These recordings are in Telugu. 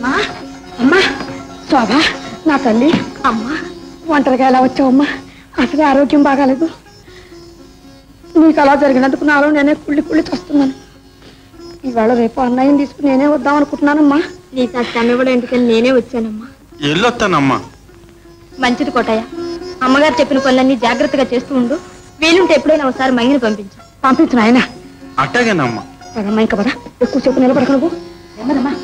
అమ్మా అమ్మా శోభ నా తల్లి అమ్మా ఒంటరిగా ఎలా వచ్చావమ్మా అసలే ఆరోగ్యం బాగాలేదు నీకు అలా జరిగినందుకు నాలో నేనే కుళ్ళి కుళ్ళి చస్తున్నాను ఈవేళ రేపు అన్నయ్యని తీసుకుని నేనే వద్దాం అనుకుంటున్నానమ్మా నీకు ఆ శ్రమ కూడా ఎందుకని నేనే వచ్చానమ్మా ఎల్లొస్తానమ్మా మంచిది కోటయ్య అమ్మగారు చెప్పిన పనులన్నీ జాగ్రత్తగా చేస్తూ ఉండు వీలుంటే ఎప్పుడైనా ఒకసారి మంగిని పంపించు పంపించు నాయన అట్టాగేనమ్మా పదమ్మా ఇంకా పద ఎక్కువసేపు నిలబడక నువ్వు నెమ్మదమ్మా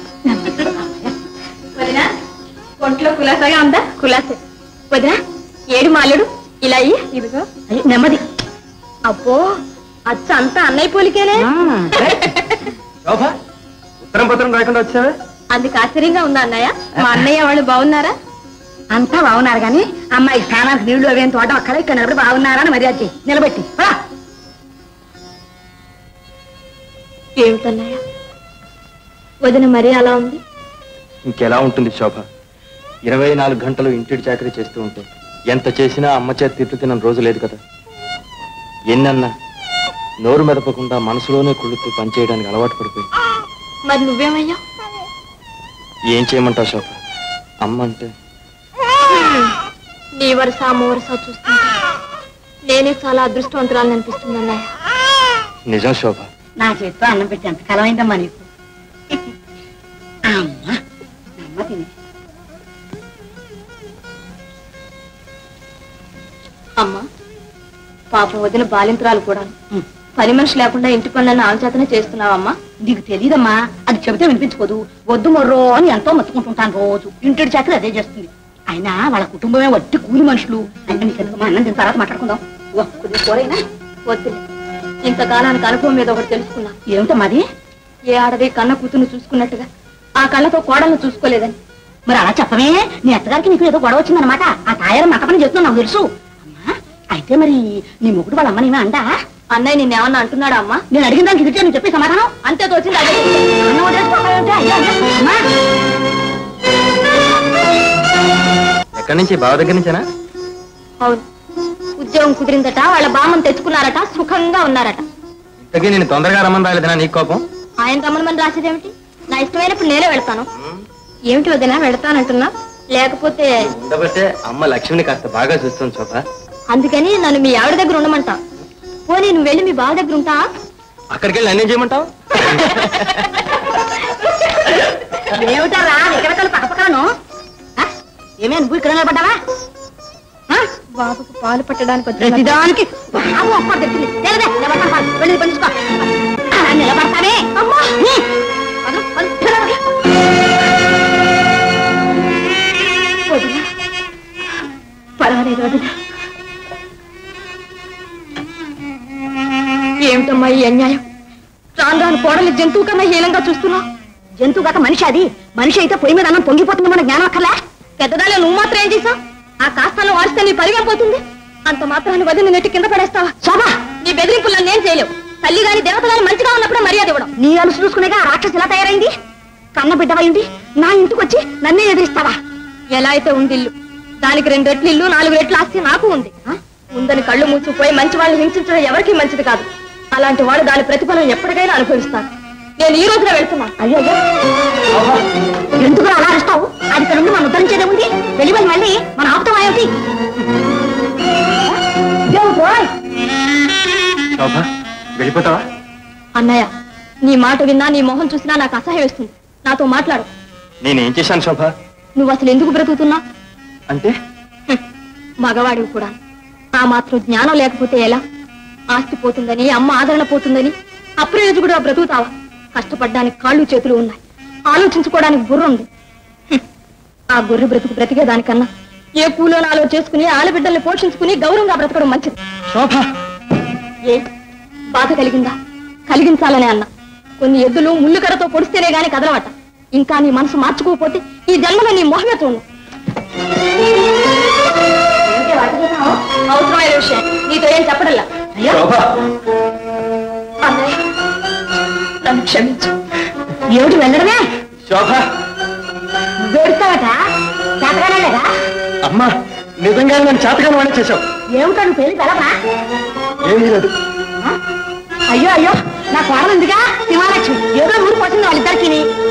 వదినా ఒంట్లో కులాసాగా ఉందా కులాసే వదినా ఏడు మాలేడు ఇలా అయ్యి ఇదిగో అయ్యి, నెమ్మది అబ్బో అచ్చ అంతా అన్నయ్య పోలికేనే శోభ ఉత్తరం పత్రం రాకుండా వచ్చావే అందుకు ఆశ్చర్యంగా ఉందా అన్నయ్య మా అన్నయ్య వాళ్ళు బాగున్నారా అంతా బాగున్నారు కానీ అమ్మాయి స్నానానికి నీళ్లు అవేం తోట అక్కడ ఇక్కడ నిలబడి బాగున్నారా అని మర్యాద చెయ్యి. నిలబెట్టి పద. ఏమిటన్నయ్య వదిన మరీ అలా ఉంది ఇంకెలా ఉంటుంది శోభ ఇరవై నాలుగు గంటలు ఇంటిడి చాకరీ చేస్తూ ఉంటే ఎంత చేసినా అమ్మ చేతి తిట్లు తిన్న రోజు లేదు కదా ఎన్నన్నా నోరు మెదపకుండా మనసులోనే కుళ్ళుతూ పనిచేయడానికి అలవాటు పడిపోయింది మరి నువ్వేమయ్యా ఏం చేయమంటావు శోభ అమ్మ అంటే నీ వరుస అమ్మ వరుస చూస్తుంటే నేనే చాలా అదృష్టవంతురాలని అనిపిస్తుంది అన్నయ్య నిజం శోభ నా చేతితో అన్నం పెట్టి ఎంత కలమైందమ్మా నీకు అమ్మా అమ్మ తిని అమ్మా పాపం వదిన బాలింతరాలు కూడా పని మనిషి లేకుండా ఇంటి పనులన్నీ ఆమె చేతనే చేస్తున్నావమ్మా నీకు తెలియదమ్మా అది చెబితే వినిపించుకోదు వద్దు మొర్రో అని ఎంతో మొత్తుకుంటుంటాను రోజు ఇంటి చాకరీ అదే చేస్తుంది అయినా వాళ్ళ కుటుంబమే వట్టి కూలి మనుషులు అయినా నీకు ఎందుకమ్మా అన్నం తిన్న తర్వాత మాట్లాడుకుందాం ఓ, కొద్దిగా కూరైనా వద్దు ఇంతకాలానికి అనుభవం మీద ఒకటి తెలుసుకున్నా ఏమిటమ్మా అది ఏ ఆడది కన్న కూతురు చూసుకున్నట్టుగా ఆ కళ్ళతో కోడలను చూసుకోలేదని మరి అలా చెప్పమే నీ అత్తగారికి నీకు ఏదో గొడవ వచ్చిందనమాట ఆ తాయారు మత పని చేస్తున్నా నాకు తెలుసు అమ్మా అయితే మరి నీ మొగుడు వాళ్ళ అమ్మనేమే అందా అన్నయ్య నిన్నేమన్నా అంటున్నాడా అమ్మా నేను అడిగిన దానికి ఇదిటే నువ్వు చెప్పే సమాధానం అంతే తోచింది అదే చెప్తా. అన్నం వదిలేసిపోతావేంటి? అయ్యో, అయ్యో, అమ్మా. ఎక్కడి నుంచి బావ దగ్గర నుంచేనా అవును ఉద్యోగం కుదిరిందట వాళ్ళ బామ్మను తెచ్చుకున్నారట సుఖంగా ఉన్నారట ఇంతకీ నేను తొందరగా రమ్మని రాలేదనా నీకు కోపం ఆయన రమ్మని రాసేదేమిటి నా ఇష్టమైనప్పుడు నేనే వెళ్తాను ఏమిటి వదినా వెళ్తానంటున్నా లేకపోతే ఉండబట్టే అమ్మ లక్ష్మిని కాస్త బాగా చూస్తుంది శోభ అందుకని నన్ను మీ ఆవిడ దగ్గర ఉండమంటా పోనీ నువ్వు వెళ్ళి మీ బావ దగ్గర ఉంటా అక్కడికి వెళ్ళి నన్నేం చేయమంటావు ఏమిటారా ఎక్కడికల్లా పక్కపక్కను ఏమే నువ్వు ఇక్కడ నిలబడ్డావా ఆ? బాబుకు పాలు పట్టడానికి ప్రతిదానికి బాగా ఒప్ప తెచ్చింది తెలియదే నిలబడతాను పాలు. వెళ్ళి పంచుకో అలా నిలబడతానే అమ్మా హ్మ్. వదలు, వదలు, పిల్లలు. వదినా పర్వాలేదు వదినా ఏమిటమ్మా ఈ అన్యాయం రాను రాను కోడలి జంతువు కన్నా హీనంగా చూస్తున్నా జంతువు కాక మనిషి అది మనిషి అయితే పొయ్యి మీద అన్నం పొంగిపోతుంది మన జ్ఞానం అక్కర్లే పెద్దదాన్ని నువ్వు మాత్రం ఏం చేసావు ఆ కాస్తాను వాడిస్తే నీ పరిగెం పోతుంది అంత మాత్రాన్ని వదిలి నెట్టి కింద పడేస్తావా శోభా నీ బెదిరింపులను నేను చేయలేవు తల్లి గాని దేవత గాని మంచిగా ఉన్నప్పుడు మర్యాద ఇవ్వడం నీ అలుసు చూసుకునేగా ఆ రాక్షసి ఎలా తయారైంది కన్న బిడ్డవైంది నా ఇంటికి వచ్చి నన్నే ఎదిరిస్తావా ఎలా అయితే ఉంది ఇల్లు దానికి రెండు రెట్లు ఇల్లు నాలుగు రెట్ల ఆస్తి నాకు ఉంది ఆ? ఉందని కళ్ళు మూసుకుపోయి మంచి వాళ్ళని హింసించడం ఎవరికీ మంచిది కాదు అలాంటి వాడు దాని ప్రతిఫలం ఎప్పటికైనా అనుభవిస్తాను నేను ఈ రోజున వెళ్తున్నా అయ్యో ఎందుకు అలా అరుస్తావు అది ఇక్కడ నుండి మనం ఉద్ధరించేదే ఉంది వెళ్ళి వెళ్ళి మళ్ళీ మన ఆపుతాం ఏమిటి దేవుడు ఓయ్! శోభ వెళ్ళిపోతావా అన్నయ్య నీ మాట విన్నా నీ మొహం చూసినా నాకు అసహ్యం వేస్తుంది నాతో మాట్లాడు నేనేం చేశాను శోభ నువ్వు అసలు ఎందుకు బ్రతుకుతున్నా అంటే మగవాడివి కూడా ఆ మాత్రం జ్ఞానం లేకపోతే ఎలా ఆస్తి పోతుందని అమ్మ ఆదరణ పోతుందని అప్రయోజకుడు బ్రతుకుతావా కష్టపడ్డానికి కాళ్ళు చేతులు ఉన్నాయి ఆలోచించుకోవడానికి బుర్ర ఉంది హ్మ్. ఆ గొర్రె బ్రతుకు బ్రతికేదానికన్నా ఏ కూలో నాలో చేసుకుని ఆడబిడ్డల్ని పోషించుకుని గౌరవంగా బ్రతకడం మంచిది శోభ ఏ బాధ కలిగిందా కలిగించాలనే అన్న కొన్ని ఎద్దులు ముళ్ళుకరతో పొడిస్తేనే గాని కదలవట ఇంకా నీ మనసు మార్చుకోకపోతే ఈ జన్మలో నీ మొహమే చూడు అవసరమైన విషయం నీతో ఏం చెప్పడల్లా శోభ అన్నయ్య నన్ను క్షమించు ఏమిటి వెళ్ళడమే శోభ వెడతావట చేతగానేగా అమ్మా నిజంగా నన్ను చేతగా వాడే చేశావు ఏమిటో నువ్వు పెళ్లి వెళ్ళవా ఏమీ లేదు అయ్యో అయ్యో నా కోడలు ఉందిగా శివాలక్ష్మి ఏదో ఊరు పోతుంది వాళ్ళిద్దరికి